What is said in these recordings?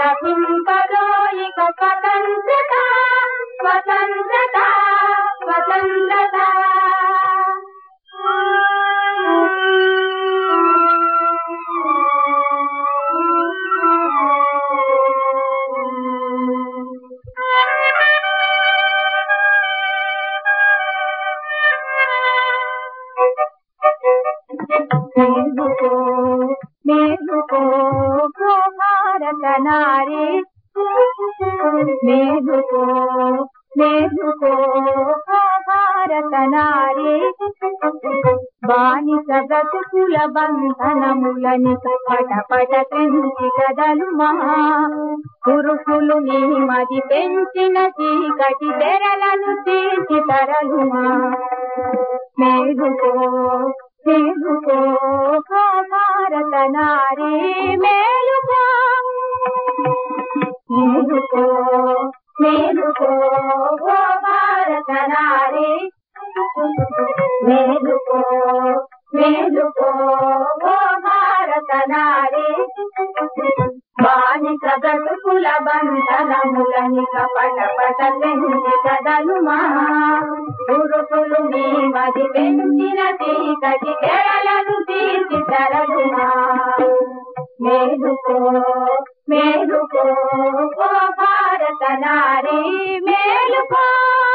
లభింపదోయిక స్వతంత్రత స్వతంత్రత స్వతంత్రత మేలుకో మేలుకో ఓ భారత నారి మేలుకో మేలుకో ఓ భారత నారి బానిస బ్రతుకుల బంధనములని పట పట పెంచి కదలుమా పురుషులు నీ మది పెంచిన చీకటి తెరలను తీసి తరలుమా మేలుకో మేలుకో ఓ భారత నారి మేలుకో మేలుకో మేలుకో ఓ భారత నారి మేలుకో మేలుకో ఓ భారత నారి బానిస బ్రతుకుల బంధనములని కపట పట పెంచి కదలుమా పురుషులు నీ మది పెంచిన చీకటి తెరలను తీసి తరలుమా మేలుకో మేలుకో ఓ భారత నారి మేలుకో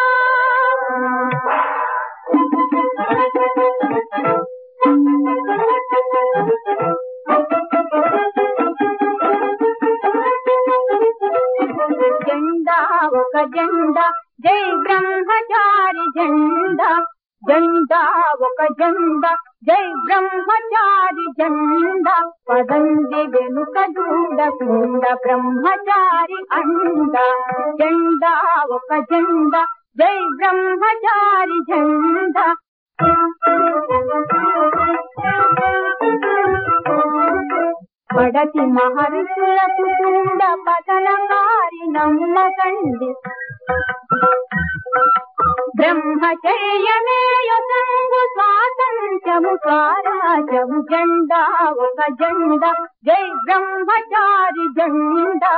జెండా ఒక జెండా జై బ్రహ్మచారి జెండా జెండా ఒక జెండా జై బ్రహ్మచారి జెండా పదండి వెనుక దూడకుండ బ్రహ్మచారి అండ జెండా ఒక జెండా జై బ్రహ్మచారి జెండా పడతి మహర్షులకు కుండ పతనకారి నమ్మకండి బ్రహ్మచర్యమేయ సంగు స్వాతంత్రము స్వరాజము జెండా ఒక జెండా జై బ్రహ్మచారి జెండా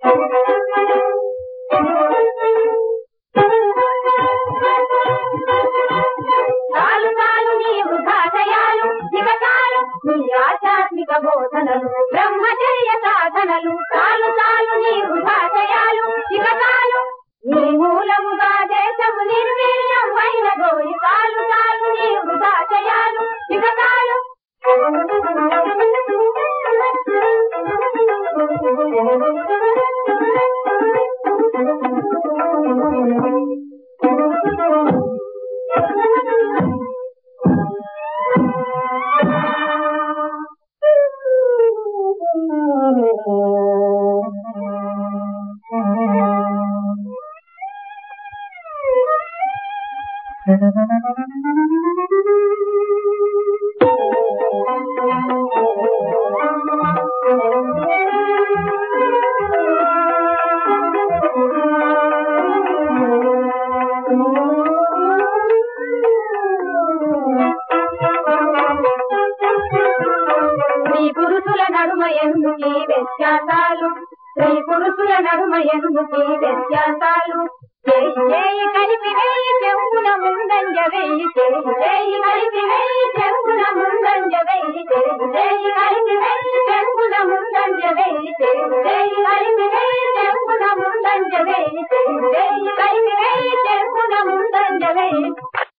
చాలు చాలు నీ వృధాశయాలు ఇక చాలు నీ ఆధ్యాత్మిక బోధనలు బ్రహ్మచర్య సాధనలు చాలు చాలు నీ వృధాశయాలు ఇక చాలు నీ మూలముగా దేశము నిర్వీర్యం అయిన గోయి చాలు చాలు నీ వృధాశయాలు ఇక చాలు స్త్రీ పురుషుల నడుమ ఎందుకు ఈ వ్యత్యాసాలు స్త్రీ పురుషుల నడుమ ఎందుకు ఈ వ్యత్యాసాలు చేయి చేయి కలిపి వేయి చెంగున ముందంజ వేయి చేయి చేయి కలిపి వేయి చెంగున ముందంజ వేయి చేయి చేయి కలిపి వేయి చెంగున ముందంజ వేయి చేయి చేయి కలిపి వేయి చెంగున ముందంజ వేయి చేయి చేయి కలిపి వేయి చెంగున ముందంజ వేయి